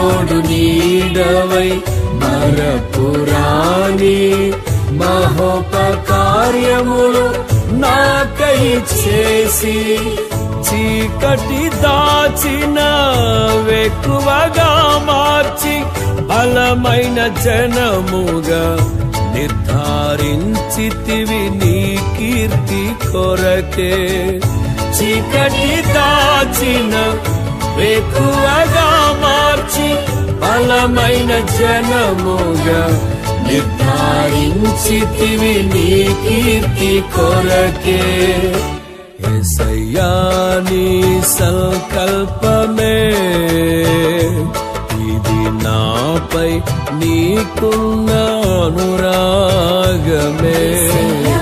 తోడు నీడవై మరపురాని మహోపకార్యములు నాకై చేసి చీకటి దాచిన వెక్కువగా మార్చి బలమైన జనముగా నిర్ధారించితివి నీ కీర్తి కొరకే చీకటి దాచిన వెక్కువగా మార్చి బలమైన జనముగా నిర్ధారించితివి నీ కీర్తి కొరకే ఎసయ్యా నీ సంకల్పమే ఇది నాపై నీకున్న అనురాగమే